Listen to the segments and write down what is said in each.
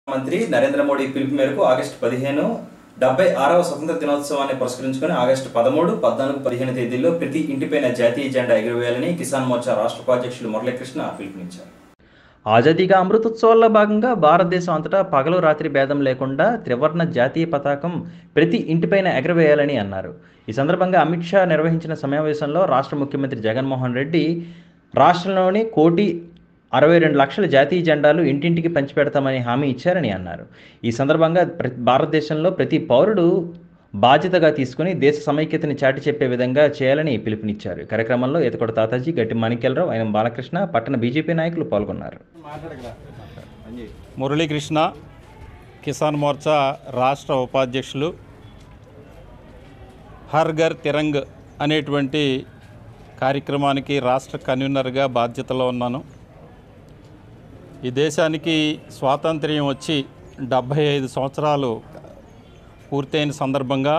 మంత్రి నరేంద్ర మోడీ పిలుపు మేరకు ఆగస్టు పదిహేను డెబ్బై ఆరవ స్వతంత్ర దినోత్సవాన్ని పురస్కరించుకొని ఆగస్టు పదమూడు పద్నాలుగు పదిహేను తేదీల్లో ప్రతి ఇంటిపైన జాతీయ జెండా ఎగురవేయాలని కిసాన్ మోర్చా రాష్ట్ర ఉపాధ్యక్షులు మురళీకృష్ణ పిలుపునిచ్చారు ఆజాదీగా అమృతోత్సవాల్లో భాగంగా భారతదేశం అంతటా పగలు రాత్రి భేదం లేకుండా త్రివర్ణ జాతీయ పతాకం ప్రతి ఇంటిపైన ఎగరవేయాలని అన్నారు ఈ సందర్భంగా అమిత్ షా నిర్వహించిన సమావేశంలో రాష్ట్ర ముఖ్యమంత్రి జగన్మోహన్ రెడ్డి రాష్ట్రంలోని కోటి అరవై రెండు లక్షల జాతీయ జెండాలు ఇంటింటికి పంచిపెడతామని హామీ ఇచ్చారని అన్నారు ఈ సందర్భంగా ప్ర- భారతదేశంలో ప్రతి పౌరుడు బాధ్యతగా తీసుకుని దేశ సమైక్యతని చాటి చెప్పే విధంగా చేయాలని పిలుపునిచ్చారు ఈ కార్యక్రమంలో ఈతకొడ తాతాజీ గట్టి మాణిక్యాలరావు ఆయన బాలకృష్ణ పట్టణ బీజేపీ నాయకులు పాల్గొన్నారు మురళీకృష్ణ కిసాన్ మోర్చా రాష్ట్ర ఉపాధ్యక్షులు హర్ ఘర్ తిరంగ్ అనేటువంటి కార్యక్రమానికి రాష్ట్ర కన్వీనర్గా బాధ్యతలో ఉన్నాను ఈ దేశానికి స్వాతంత్ర్యం వచ్చి డెబ్భై ఐదు సంవత్సరాలు పూర్తయిన సందర్భంగా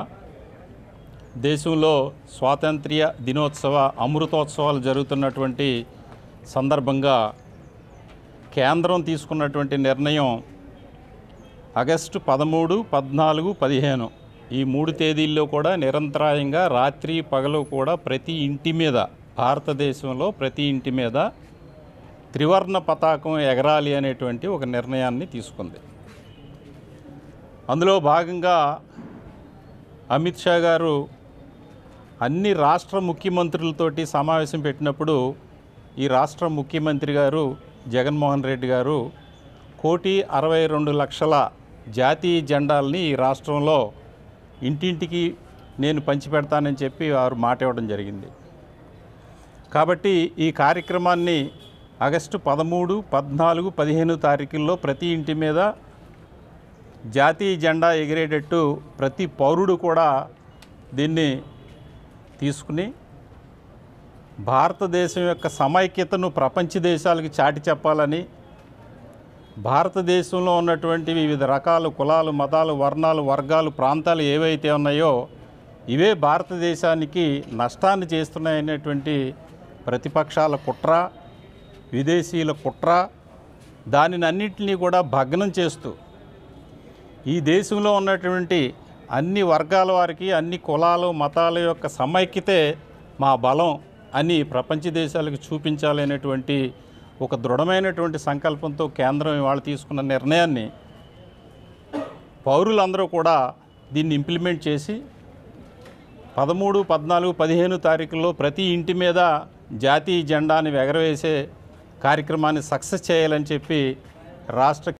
దేశంలో స్వాతంత్ర్య దినోత్సవ అమృతోత్సవాలు జరుగుతున్నటువంటి సందర్భంగా కేంద్రం తీసుకున్నటువంటి నిర్ణయం ఆగస్టు పదమూడు పద్నాలుగు పదిహేను ఈ మూడు తేదీల్లో కూడా నిరంతరాయంగా రాత్రి పగలు కూడా ప్రతి ఇంటి మీద భారతదేశంలో ప్రతి ఇంటి మీద త్రివర్ణ పతాకం ఎగరాలి అనేటువంటి ఒక నిర్ణయాన్ని తీసుకుంది అందులో భాగంగా అమిత్ షా గారు అన్ని రాష్ట్ర ముఖ్యమంత్రులతోటి సమావేశం పెట్టినప్పుడు ఈ రాష్ట్ర ముఖ్యమంత్రి గారు జగన్మోహన్ రెడ్డి గారు కోటి అరవై రెండు లక్షల జాతీయ జెండాలని ఈ రాష్ట్రంలో ఇంటింటికి నేను పంచిపెడతానని చెప్పి వారు మాట ఇవ్వడం జరిగింది కాబట్టి ఈ కార్యక్రమాన్ని ఆగస్టు పదమూడు పద్నాలుగు పదిహేను తారీఖుల్లో ప్రతి ఇంటి మీద జాతీయ జెండా ఎగిరేటట్టు ప్రతి పౌరుడు కూడా దీన్ని తీసుకుని భారతదేశం యొక్క సమైక్యతను ప్రపంచ దేశాలకు చాటి చెప్పాలని భారతదేశంలో ఉన్నటువంటి వివిధ రకాల కులాలు మతాలు వర్ణాలు వర్గాలు ప్రాంతాలు ఏవైతే ఉన్నాయో ఇవే భారతదేశానికి నష్టాన్ని చేస్తున్నాయనేటువంటి ప్రతిపక్షాల కుట్ర విదేశీయుల కుట్ర దానిని అన్నింటినీ కూడా భగ్నం చేస్తూ ఈ దేశంలో ఉన్నటువంటి అన్ని వర్గాల వారికి అన్ని కులాలు మతాల యొక్క సమైక్యతే మా బలం అని ప్రపంచ దేశాలకు చూపించాలనేటువంటి ఒక దృఢమైనటువంటి సంకల్పంతో కేంద్రం ఇవాళ తీసుకున్న నిర్ణయాన్ని పౌరులందరూ కూడా దీన్ని ఇంప్లిమెంట్ చేసి పదమూడు పద్నాలుగు పదిహేను తారీఖుల్లో ప్రతి ఇంటి మీద జాతీయ జెండాని ఎగరవేసే కార్యక్రమాన్ని సక్సెస్ చేయాలని చెప్పి రాష్ట్ర